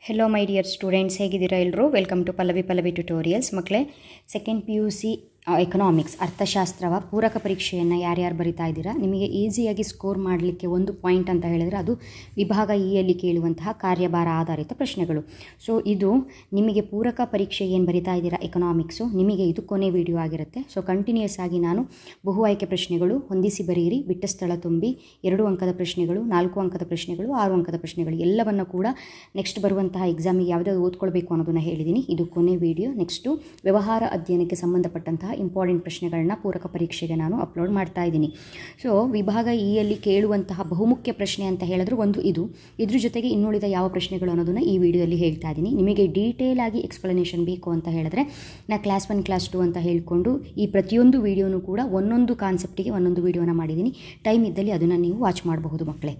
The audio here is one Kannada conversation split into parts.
ಹೆಲೋ ಮೈ ಡಿಯರ್ ಸ್ಟೂಡೆಂಟ್ಸ್ ಹೇಗಿದ್ದೀರಾ ಎಲ್ಲರೂ welcome to Pallavi Pallavi tutorials ಮಕ್ಕಳೇ second P U C economics ಅರ್ಥಶಾಸ್ತ್ರವ ಪೂರಕ ಪರೀಕ್ಷೆಯನ್ನು ಯಾರ್ಯಾರು ಬರಿತಾ ಇದ್ದೀರಾ ನಿಮಗೆ ಈಸಿಯಾಗಿ ಸ್ಕೋರ್ ಮಾಡಲಿಕ್ಕೆ ಒಂದು ಪಾಯಿಂಟ್ ಅಂತ ಹೇಳಿದರೆ ಅದು ವಿಭಾಗ ಇಯಲ್ಲಿ ಕೇಳುವಂತಹ ಕಾರ್ಯಭಾರ ಆಧಾರಿತ ಪ್ರಶ್ನೆಗಳು ಸೊ ಇದು ನಿಮಗೆ ಪೂರಕ ಪರೀಕ್ಷೆ ಏನು ಬರಿತಾ ಇದ್ದೀರಾ ಎಕನಾಮಿಕ್ಸು ನಿಮಗೆ ಇದು ಕೊನೆ ವಿಡಿಯೋ ಆಗಿರುತ್ತೆ ಸೊ ಕಂಟಿನ್ಯೂಸ್ ಆಗಿ ನಾನು ಬಹು ಆಯ್ಕೆ ಪ್ರಶ್ನೆಗಳು ಹೊಂದಿಸಿ ಬರೆಯಿರಿ ಬಿಟ್ಟ ಸ್ಥಳ ತುಂಬಿ ಎರಡು ಅಂಕದ ಪ್ರಶ್ನೆಗಳು ನಾಲ್ಕು ಅಂಕದ ಪ್ರಶ್ನೆಗಳು ಆರು ಅಂಕದ ಪ್ರಶ್ನೆಗಳು ಎಲ್ಲವನ್ನು ಕೂಡ ನೆಕ್ಸ್ಟ್ ಬರುವಂತಹ ಎಕ್ಸಾಮಿಗೆ ಯಾವುದಾದ್ರು ಓದ್ಕೊಳ್ಬೇಕು ಅನ್ನೋದನ್ನು ಹೇಳಿದ್ದೀನಿ ಇದು ಕೊನೆ ವಿಡಿಯೋ ನೆಕ್ಸ್ಟು ವ್ಯವಹಾರ ಅಧ್ಯಯನಕ್ಕೆ ಸಂಬಂಧಪಟ್ಟಂತಹ ಇಂಪಾರ್ಟೆಂಟ್ ಪ್ರಶ್ನೆಗಳನ್ನ ಪೂರಕ ಪರೀಕ್ಷೆಗೆ ನಾನು ಅಪ್ಲೋಡ್ ಮಾಡ್ತಾ ಇದ್ದೀನಿ ಸೊ ವಿಭಾಗ ಇಯಲ್ಲಿ ಕೇಳುವಂತಹ ಬಹುಮುಖ್ಯ ಪ್ರಶ್ನೆ ಅಂತ ಹೇಳಿದ್ರೆ ಒಂದು ಇದು ಇದ್ರ ಜೊತೆಗೆ ಇನ್ನುಳಿದ ಯಾವ ಪ್ರಶ್ನೆಗಳು ಅನ್ನೋದನ್ನು ಈ ವಿಡಿಯೋದಲ್ಲಿ ಹೇಳ್ತಾ ಇದ್ದೀನಿ ನಿಮಗೆ ಡೀಟೇಲ್ ಆಗಿ ಎಕ್ಸ್ಪ್ಲನೇಷನ್ ಬೇಕು ಅಂತ ಹೇಳಿದ್ರೆ ನಾ ಕ್ಲಾಸ್ ಒನ್ ಕ್ಲಾಸ್ ಟು ಅಂತ ಹೇಳಿಕೊಂಡು ಈ ಪ್ರತಿಯೊಂದು ವಿಡಿಯೋನು ಕೂಡ ಒಂದೊಂದು ಕಾನ್ಸೆಪ್ಟಿಗೆ ಒಂದೊಂದು ವಿಡಿಯೋನ ಮಾಡಿದ್ದೀನಿ ಟೈಮ್ ಇದ್ದಲ್ಲಿ ಅದನ್ನು ನೀವು ವಾಚ್ ಮಾಡಬಹುದು ಮಕ್ಕಳೇ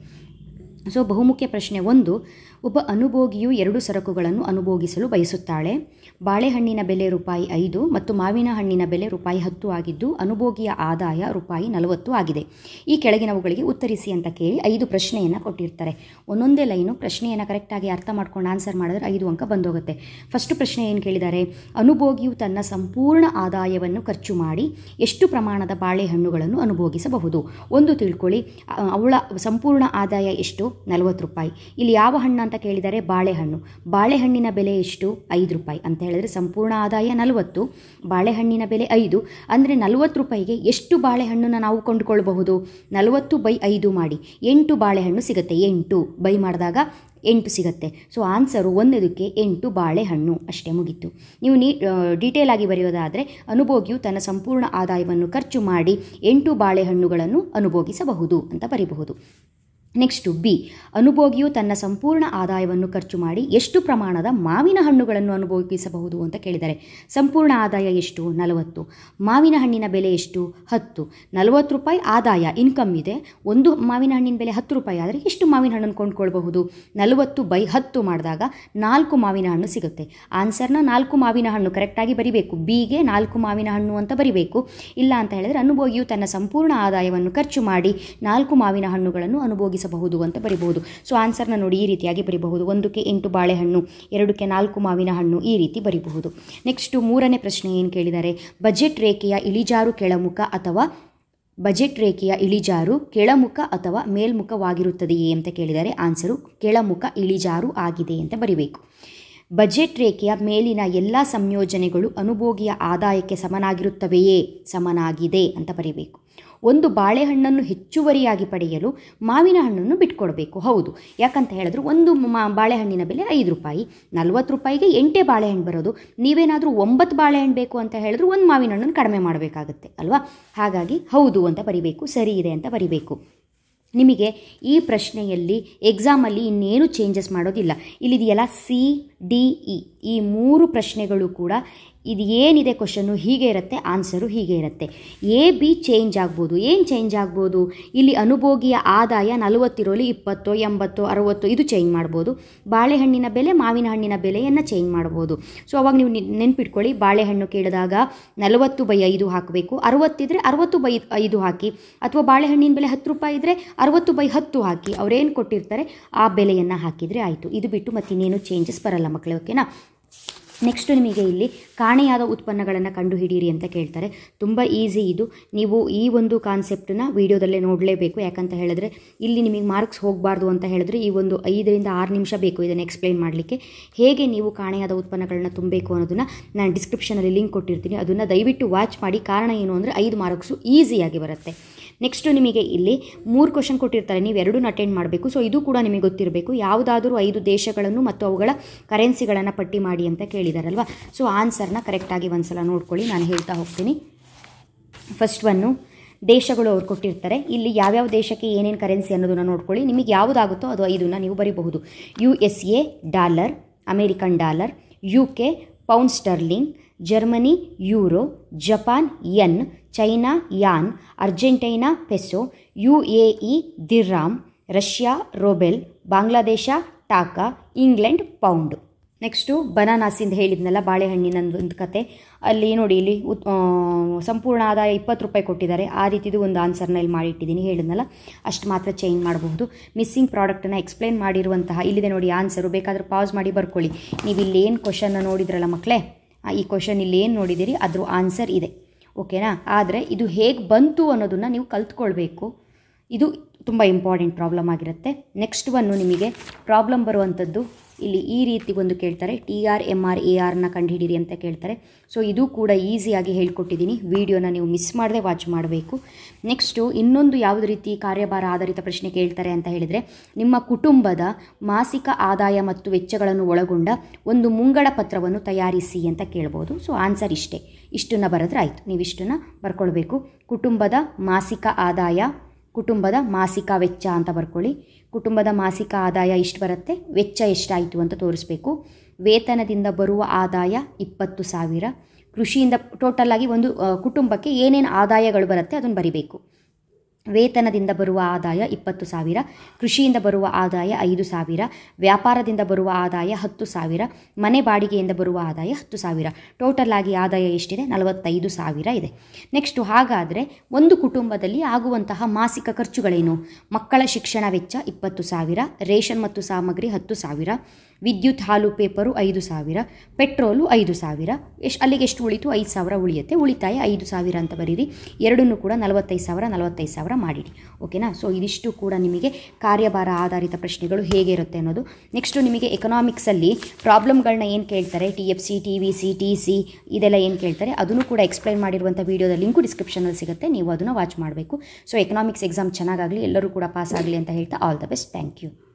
ಸೊ ಬಹುಮುಖ್ಯ ಪ್ರಶ್ನೆ ಒಂದು ಒಬ್ಬ ಅನುಭೋಗಿಯು ಎರಡು ಸರಕುಗಳನ್ನು ಅನುಭೋಗಿಸಲು ಬಯಸುತ್ತಾಳೆ ಬಾಳೆಹಣ್ಣಿನ ಬೆಲೆ ರೂಪಾಯಿ ಐದು ಮತ್ತು ಮಾವಿನ ಹಣ್ಣಿನ ಬೆಲೆ ರೂಪಾಯಿ ಹತ್ತು ಆಗಿದ್ದು ಅನುಭೋಗಿಯ ಆದಾಯ ರೂಪಾಯಿ ನಲವತ್ತು ಆಗಿದೆ ಈ ಕೆಳಗಿನವುಗಳಿಗೆ ಉತ್ತರಿಸಿ ಅಂತ ಕೇಳಿ ಐದು ಪ್ರಶ್ನೆಯನ್ನು ಕೊಟ್ಟಿರ್ತಾರೆ ಒಂದೊಂದೇ ಲೈನು ಪ್ರಶ್ನೆಯನ್ನು ಕರೆಕ್ಟಾಗಿ ಅರ್ಥ ಮಾಡ್ಕೊಂಡು ಆನ್ಸರ್ ಮಾಡಿದ್ರೆ ಐದು ಅಂಕ ಬಂದೋಗುತ್ತೆ ಫಸ್ಟ್ ಪ್ರಶ್ನೆ ಏನು ಕೇಳಿದ್ದಾರೆ ಅನುಭೋಗಿಯು ತನ್ನ ಸಂಪೂರ್ಣ ಆದಾಯವನ್ನು ಖರ್ಚು ಮಾಡಿ ಎಷ್ಟು ಪ್ರಮಾಣದ ಬಾಳೆಹಣ್ಣುಗಳನ್ನು ಅನುಭೋಗಿಸಬಹುದು ಒಂದು ತಿಳ್ಕೊಳ್ಳಿ ಅವಳ ಸಂಪೂರ್ಣ ಆದಾಯ ಎಷ್ಟು ನಲವತ್ತು ರೂಪಾಯಿ ಇಲ್ಲಿ ಯಾವ ಹಣ್ಣು ಅಂತ ಕೇಳಿದರೆ ಬಾಳೆಹಣ್ಣು ಬಾಳೆಹಣ್ಣಿನ ಬೆಲೆ ಎಷ್ಟು ಐದು ರೂಪಾಯಿ ಅಂತ ಹೇಳಿದ್ರೆ ಸಂಪೂರ್ಣ ಆದಾಯ ನಲವತ್ತು ಬಾಳೆಹಣ್ಣಿನ ಬೆಲೆ ಐದು ಅಂದರೆ ನಲವತ್ತು ರೂಪಾಯಿಗೆ ಎಷ್ಟು ಬಾಳೆಹಣ್ಣನ್ನು ನಾವು ಕೊಂಡುಕೊಳ್ಬಹುದು ನಲವತ್ತು ಬೈ ಐದು ಮಾಡಿ ಎಂಟು ಬಾಳೆಹಣ್ಣು ಸಿಗುತ್ತೆ ಎಂಟು ಬೈ ಮಾಡಿದಾಗ ಎಂಟು ಸಿಗುತ್ತೆ ಸೊ ಆನ್ಸರು ಒಂದದಕ್ಕೆ ಎಂಟು ಬಾಳೆಹಣ್ಣು ಅಷ್ಟೇ ಮುಗೀತು ನೀವು ನೀ ಡೀಟೇಲ್ ಆಗಿ ಬರೆಯೋದಾದರೆ ಅನುಭೋಗಿಯು ತನ್ನ ಸಂಪೂರ್ಣ ಆದಾಯವನ್ನು ಖರ್ಚು ಮಾಡಿ ಎಂಟು ಬಾಳೆಹಣ್ಣುಗಳನ್ನು ಅನುಭೋಗಿಸಬಹುದು ಅಂತ ಬರೀಬಹುದು ನೆಕ್ಸ್ಟು ಬಿ ಅನುಭೋಗಿಯು ತನ್ನ ಸಂಪೂರ್ಣ ಆದಾಯವನ್ನು ಖರ್ಚು ಮಾಡಿ ಎಷ್ಟು ಪ್ರಮಾಣದ ಮಾವಿನ ಹಣ್ಣುಗಳನ್ನು ಅನುಭವಿಸಬಹುದು ಅಂತ ಕೇಳಿದ್ದಾರೆ ಸಂಪೂರ್ಣ ಆದಾಯ ಎಷ್ಟು ನಲವತ್ತು ಮಾವಿನ ಹಣ್ಣಿನ ಬೆಲೆ ಎಷ್ಟು ಹತ್ತು ನಲವತ್ತು ರೂಪಾಯಿ ಆದಾಯ ಇನ್ಕಮ್ ಇದೆ ಒಂದು ಮಾವಿನ ಹಣ್ಣಿನ ಬೆಲೆ ಹತ್ತು ರೂಪಾಯಿ ಆದರೆ ಎಷ್ಟು ಮಾವಿನ ಹಣ್ಣನ್ನು ಕೊಂಡ್ಕೊಳ್ಬಹುದು ನಲವತ್ತು ಬೈ ಹತ್ತು ಮಾಡಿದಾಗ ನಾಲ್ಕು ಮಾವಿನ ಹಣ್ಣು ಸಿಗುತ್ತೆ ಆನ್ಸರ್ನ ನಾಲ್ಕು ಮಾವಿನ ಹಣ್ಣು ಕರೆಕ್ಟಾಗಿ ಬರಿಬೇಕು ಬಿಗೆ ನಾಲ್ಕು ಮಾವಿನ ಹಣ್ಣು ಅಂತ ಬರಿಬೇಕು ಇಲ್ಲ ಅಂತ ಹೇಳಿದರೆ ಅನುಭೋಗಿಯು ತನ್ನ ಸಂಪೂರ್ಣ ಆದಾಯವನ್ನು ಖರ್ಚು ಮಾಡಿ ನಾಲ್ಕು ಮಾವಿನ ಹಣ್ಣುಗಳನ್ನು ಅನುಭೋಗಿಸ ಬಹುದು ಅಂತ ಬರಿಬಹುದು ಸೊ ಆನ್ಸರ್ನ ನೋಡಿ ಈ ರೀತಿಯಾಗಿ ಬರಿಬಹುದು ಒಂದಕ್ಕೆ ಎಂಟು ಬಾಳೆಹಣ್ಣು ಎರಡಕ್ಕೆ ನಾಲ್ಕು ಮಾವಿನ ಹಣ್ಣು ಈ ರೀತಿ ಬರಿಬಹುದು ನೆಕ್ಸ್ಟು ಮೂರನೇ ಪ್ರಶ್ನೆ ಏನು ಕೇಳಿದ್ದಾರೆ ಬಜೆಟ್ ರೇಖೆಯ ಇಳಿಜಾರು ಕೆಳಮುಖ ಅಥವಾ ಬಜೆಟ್ ರೇಖೆಯ ಇಳಿಜಾರು ಕೆಳಮುಖ ಅಥವಾ ಮೇಲ್ಮುಖವಾಗಿರುತ್ತದೆಯೇ ಅಂತ ಕೇಳಿದರೆ ಆನ್ಸರು ಕೆಳಮುಖ ಇಳಿಜಾರು ಆಗಿದೆ ಅಂತ ಬರಿಬೇಕು ಬಜೆಟ್ ರೇಖೆಯ ಮೇಲಿನ ಎಲ್ಲ ಸಂಯೋಜನೆಗಳು ಅನುಭೋಗಿಯ ಆದಾಯಕ್ಕೆ ಸಮನಾಗಿರುತ್ತವೆಯೇ ಸಮನಾಗಿದೆ ಅಂತ ಬರೀಬೇಕು ಒಂದು ಬಾಳೆಹಣ್ಣನ್ನು ಹೆಚ್ಚುವರಿಯಾಗಿ ಪಡೆಯಲು ಮಾವಿನ ಹಣ್ಣನ್ನು ಬಿಟ್ಕೊಡ್ಬೇಕು ಹೌದು ಯಾಕಂತ ಹೇಳಿದ್ರೆ ಒಂದು ಮಾ ಬಾಳೆಹಣ್ಣಿನ ಬೆಲೆ ಐದು ರೂಪಾಯಿ ನಲ್ವತ್ತು ರೂಪಾಯಿಗೆ ಎಂಟೇ ಬಾಳೆಹಣ್ಣು ಬರೋದು ನೀವೇನಾದರೂ ಒಂಬತ್ತು ಬಾಳೆಹಣ್ಣು ಬೇಕು ಅಂತ ಹೇಳಿದ್ರೆ ಒಂದು ಮಾವಿನ ಹಣ್ಣನ್ನು ಕಡಿಮೆ ಮಾಡಬೇಕಾಗತ್ತೆ ಅಲ್ವಾ ಹಾಗಾಗಿ ಹೌದು ಅಂತ ಬರಿಬೇಕು ಸರಿ ಇದೆ ಅಂತ ಬರಿಬೇಕು ನಿಮಗೆ ಈ ಪ್ರಶ್ನೆಯಲ್ಲಿ ಎಕ್ಸಾಮಲ್ಲಿ ಇನ್ನೇನು ಚೇಂಜಸ್ ಮಾಡೋದಿಲ್ಲ ಇಲ್ಲಿದೆಯಲ್ಲ ಸಿ ಡಿ ಇ ಈ ಮೂರು ಪ್ರಶ್ನೆಗಳು ಕೂಡ ಇದು ಏನಿದೆ ಕ್ವಶನ್ನು ಹೀಗೆ ಇರುತ್ತೆ ಆನ್ಸರು ಹೀಗೆ ಇರುತ್ತೆ ಎ ಬಿ ಚೇಂಜ್ ಆಗ್ಬೋದು ಏನು ಚೇಂಜ್ ಆಗ್ಬೋದು ಇಲ್ಲಿ ಅನುಭೋಗಿಯ ಆದಾಯ ನಲವತ್ತಿರೋಲಿ ಇಪ್ಪತ್ತು ಎಂಬತ್ತು ಅರವತ್ತು ಇದು ಚೇಂಜ್ ಮಾಡ್ಬೋದು ಬಾಳೆಹಣ್ಣಿನ ಬೆಲೆ ಮಾವಿನ ಹಣ್ಣಿನ ಬೆಲೆಯನ್ನು ಚೇಂಜ್ ಮಾಡ್ಬೋದು ಸೊ ಅವಾಗ ನೀವು ನೆನ್ಪಿಟ್ಕೊಳ್ಳಿ ಬಾಳೆಹಣ್ಣು ಕೇಳಿದಾಗ ನಲವತ್ತು ಬೈ ಐದು ಹಾಕಬೇಕು ಅರವತ್ತಿದ್ರೆ ಅರವತ್ತು ಬೈ ಐದು ಹಾಕಿ ಅಥವಾ ಬಾಳೆಹಣ್ಣಿನ ಬೆಲೆ ಹತ್ತು ರೂಪಾಯಿ ಇದ್ದರೆ ಅರವತ್ತು ಬೈ ಹತ್ತು ಹಾಕಿ ಅವರೇನು ಕೊಟ್ಟಿರ್ತಾರೆ ಆ ಬೆಲೆಯನ್ನು ಹಾಕಿದರೆ ಆಯಿತು ಇದು ಬಿಟ್ಟು ಮತ್ತಿನ್ನೇನು ಚೇಂಜಸ್ ಬರಲ್ಲ ಮಕ್ಕಳು ಓಕೆನಾ ನೆಕ್ಸ್ಟ್ ನಿಮಗೆ ಇಲ್ಲಿ ಕಾಣೆಯಾದ ಉತ್ಪನ್ನಗಳನ್ನು ಕಂಡುಹಿಡಿಯಿರಿ ಅಂತ ಕೇಳ್ತಾರೆ ತುಂಬ ಈಸಿ ಇದು ನೀವು ಈ ಒಂದು ಕಾನ್ಸೆಪ್ಟನ್ನ ವೀಡಿಯೋದಲ್ಲೇ ನೋಡಲೇಬೇಕು ಯಾಕಂತ ಹೇಳಿದ್ರೆ ಇಲ್ಲಿ ನಿಮಗೆ ಮಾರ್ಕ್ಸ್ ಹೋಗಬಾರ್ದು ಅಂತ ಹೇಳಿದ್ರೆ ಈ ಒಂದು ಐದರಿಂದ ಆರು ನಿಮಿಷ ಬೇಕು ಇದನ್ನು ಎಕ್ಸ್ಪ್ಲೈನ್ ಮಾಡಲಿಕ್ಕೆ ಹೇಗೆ ನೀವು ಕಾಣೆಯಾದ ಉತ್ಪನ್ನಗಳನ್ನ ತುಂಬಬೇಕು ಅನ್ನೋದನ್ನು ನಾನು ಡಿಸ್ಕ್ರಿಪ್ಷನಲ್ಲಿ ಲಿಂಕ್ ಕೊಟ್ಟಿರ್ತೀನಿ ಅದನ್ನು ದಯವಿಟ್ಟು ವಾಚ್ ಮಾಡಿ ಕಾರಣ ಏನು ಅಂದರೆ ಐದು ಮಾರ್ಕ್ಸು ಈಸಿಯಾಗಿ ಬರುತ್ತೆ ನೆಕ್ಸ್ಟು ನಿಮಗೆ ಇಲ್ಲಿ ಮೂರು ಕ್ವಶನ್ ಕೊಟ್ಟಿರ್ತಾರೆ ನೀವು ಎರಡೂ ಅಟೆಂಡ್ ಮಾಡಬೇಕು ಸೊ ಇದು ಕೂಡ ನಿಮಗೆ ಗೊತ್ತಿರಬೇಕು ಯಾವುದಾದ್ರೂ ಐದು ದೇಶಗಳನ್ನು ಮತ್ತು ಅವುಗಳ ಕರೆನ್ಸಿಗಳನ್ನು ಪಟ್ಟಿ ಮಾಡಿ ಅಂತ ಕೇಳಿದಾರಲ್ವ ಸೊ ಆನ್ಸರ್ನ ಕರೆಕ್ಟಾಗಿ ಒಂದ್ಸಲ ನೋಡ್ಕೊಳ್ಳಿ ನಾನು ಹೇಳ್ತಾ ಹೋಗ್ತೀನಿ ಫಸ್ಟ್ ಒನ್ನು ದೇಶಗಳು ಅವ್ರು ಕೊಟ್ಟಿರ್ತಾರೆ ಇಲ್ಲಿ ಯಾವ್ಯಾವ ದೇಶಕ್ಕೆ ಏನೇನು ಕರೆನ್ಸಿ ಅನ್ನೋದನ್ನು ನೋಡ್ಕೊಳ್ಳಿ ನಿಮಗೆ ಯಾವುದಾಗುತ್ತೋ ಅದು ಐದನ್ನು ನೀವು ಬರಿಬಹುದು U S A dollar American dollar U K pound sterling Germany euro Japan yen China yuan Argentina peso U A E dirham Russia rouble Bangladesh taka England pound next ಬನಾನಾಸಿಂದ ಹೇಳಿದ್ನಲ್ಲ ಬಾಳೆಹಣ್ಣಿನಂದು ಒಂದು ಕತೆ ಅಲ್ಲಿ ನೋಡಿ ಇಲ್ಲಿ ಉತ್ ಆ, ಸಂಪೂರ್ಣ ಆದಾಯ ಇಪ್ಪತ್ತು ರೂಪಾಯಿ ಕೊಟ್ಟಿದ್ದಾರೆ ಆ ರೀತಿದು ಒಂದು ಆನ್ಸರ್ನ ಇಲ್ಲಿ ಮಾಡಿಟ್ಟಿದ್ದೀನಿ ಹೇಳಿದ್ನಲ್ಲ ಅಷ್ಟು ಮಾತ್ರ ಚೇಂಜ್ ಮಾಡಬಹುದು ಮಿಸ್ಸಿಂಗ್ ಪ್ರಾಡಕ್ಟನ್ನು ಎಕ್ಸ್ಪ್ಲೈನ್ ಮಾಡಿರುವಂತಹ ಇಲ್ಲಿದೆ ನೋಡಿ ಆನ್ಸರು ಬೇಕಾದರೆ ಪಾಸ್ ಮಾಡಿ ಬರ್ಕೊಳ್ಳಿ ನೀವು ಇಲ್ಲಿ ಏನು ಕ್ವಶನ್ನ ನೋಡಿದ್ರಲ್ಲ ಮಕ್ಕಳೇ ಆ, ಈ ಕ್ವಶನ್ ಇಲ್ಲಿ ಏನು ನೋಡಿದ್ದೀರಿ ಅದ್ರ ಆನ್ಸರ್ ಇದೆ ಓಕೆನಾ ಆದರೆ ಇದು ಹೇಗೆ ಬಂತು ಅನ್ನೋದನ್ನು ನೀವು ಕಲ್ತ್ಕೊಳ್ಬೇಕು ಇದು ತುಂಬ ಇಂಪಾರ್ಟೆಂಟ್ ಪ್ರಾಬ್ಲಮ್ ಆಗಿರುತ್ತೆ ನೆಕ್ಸ್ಟ್ ಒನ್ನು ನಿಮಗೆ ಪ್ರಾಬ್ಲಮ್ ಬರುವಂಥದ್ದು ಇಲ್ಲಿ ಈ ರೀತಿ ಒಂದು ಕೇಳ್ತಾರೆ T R M R A ಆರ್ನ ಕಂಡುಹಿಡಿರಿ ಅಂತ ಕೇಳ್ತಾರೆ ಸೊ ಇದು ಕೂಡ ಈಸಿಯಾಗಿ ಹೇಳ್ಕೊಟ್ಟಿದ್ದೀನಿ ವಿಡಿಯೋನ ನೀವು ಮಿಸ್ ಮಾಡದೆ ವಾಚ್ ಮಾಡಬೇಕು ನೆಕ್ಸ್ಟು ಇನ್ನೊಂದು ಯಾವುದೇ ರೀತಿ ಕಾರ್ಯಭಾರ ಆಧಾರಿತ ಪ್ರಶ್ನೆ ಕೇಳ್ತಾರೆ ಅಂತ ಹೇಳಿದರೆ ನಿಮ್ಮ ಕುಟುಂಬದ ಮಾಸಿಕ ಆದಾಯ ಮತ್ತು ವೆಚ್ಚಗಳನ್ನು ಒಳಗೊಂಡ ಒಂದು ಮುಂಗಡ ಪತ್ರವನ್ನು ತಯಾರಿಸಿ ಅಂತ ಕೇಳ್ಬೋದು ಸೊ ಆನ್ಸರ್ ಇಷ್ಟೇ ಇಷ್ಟನ್ನು ಬರೆದ್ರೆ ಆಯಿತು ನೀವು ಇಷ್ಟನ್ನು ಬರ್ಕೊಳ್ಬೇಕು ಕುಟುಂಬದ ಮಾಸಿಕ ಆದಾಯ ಕುಟುಂಬದ ಮಾಸಿಕ ವೆಚ್ಚ ಅಂತ ಬರ್ಕೊಳ್ಳಿ ಕುಟುಂಬದ ಮಾಸಿಕ ಆದಾಯ ಇಷ್ಟು ಬರುತ್ತೆ ವೆಚ್ಚ ಎಷ್ಟಾಯಿತು ಅಂತ ತೋರಿಸ್ಬೇಕು ವೇತನದಿಂದ ಬರುವ ಆದಾಯ ಇಪ್ಪತ್ತು ಸಾವಿರ ಕೃಷಿಯಿಂದ ಟೋಟಲ್ ಆಗಿ ಒಂದು ಆ, ಕುಟುಂಬಕ್ಕೆ ಏನೇನು ಆದಾಯಗಳು ಬರುತ್ತೆ ಅದನ್ನು ಬರಿಬೇಕು ವೇತನದಿಂದ ಬರುವ ಆದಾಯ ಇಪ್ಪತ್ತು ಸಾವಿರ ಕೃಷಿಯಿಂದ ಬರುವ ಆದಾಯ ಐದು ಸಾವಿರ ವ್ಯಾಪಾರದಿಂದ ಬರುವ ಆದಾಯ ಹತ್ತು ಸಾವಿರ ಮನೆ ಬಾಡಿಗೆಯಿಂದ ಬರುವ ಆದಾಯ ಹತ್ತು ಸಾವಿರ ಟೋಟಲ್ ಆಗಿ ಆದಾಯ ಎಷ್ಟಿದೆ ನಲವತ್ತೈದು ಸಾವಿರ ಇದೆ ನೆಕ್ಸ್ಟು ಹಾಗಾದರೆ ಒಂದು ಕುಟುಂಬದಲ್ಲಿ ಆಗುವಂತಹ ಮಾಸಿಕ ಖರ್ಚುಗಳೇನು ಮಕ್ಕಳ ಶಿಕ್ಷಣ ವೆಚ್ಚ ಇಪ್ಪತ್ತು ಸಾವಿರ ರೇಷನ್ ಮತ್ತು ಸಾಮಗ್ರಿ ಹತ್ತು ಸಾವಿರ ವಿದ್ಯುತ್ ಹಾಲು ಪೇಪರು ಐದು ಸಾವಿರ ಪೆಟ್ರೋಲು ಐದು ಸಾವಿರ ಎಷ್ಟು ಅಲ್ಲಿಗೆ ಎಷ್ಟು ಉಳಿತು ಐದು ಸಾವಿರ ಉಳಿಯುತ್ತೆ ಉಳಿತಾಯ ಐದು ಸಾವಿರ ಅಂತ ಬರೀರಿ ಎರಡನ್ನೂ ಕೂಡ ನಲವತ್ತೈದು ಸಾವಿರ ನಲವತ್ತೈದು ಸಾವಿರ ಮಾಡಿಡಿ ಓಕೆನಾ ಸೊ ಇದಿಷ್ಟು ಕೂಡ ನಿಮಗೆ ಕಾರ್ಯಭಾರ ಆಧಾರಿತ ಪ್ರಶ್ನೆಗಳು ಹೇಗೆ ಇರುತ್ತೆ ಅನ್ನೋದು ನೆಕ್ಸ್ಟು ನಿಮಗೆ ಎಕನಾಮಿಕ್ಸಲ್ಲಿ ಪ್ರಾಬ್ಲಮ್ಗಳನ್ನ ಏನು ಕೇಳ್ತಾರೆ T F C T V C T C ಇದೆಲ್ಲ ಏನು ಕೇಳ್ತಾರೆ ಅದನ್ನು ಕೂಡ ಎಕ್ಸ್ಪ್ಲೈನ್ ಮಾಡಿರುವಂಥ ವೀಡಿಯೋದ ಲಿಂಕು ಡಿಸ್ಕ್ರಿಪ್ಷನಲ್ಲಿ ಸಿಗುತ್ತೆ ನೀವು ಅದನ್ನು ವಾಚ್ ಮಾಡಬೇಕು ಸೊ ಎಕನಾಮಿಕ್ಸ್ ಎಕ್ಸಾಮ್ ಚೆನ್ನಾಗಾಗಲಿ ಎಲ್ಲರೂ ಕೂಡ ಪಾಸ್ ಆಗಲಿ ಅಂತ ಹೇಳ್ತಾ all the best thank you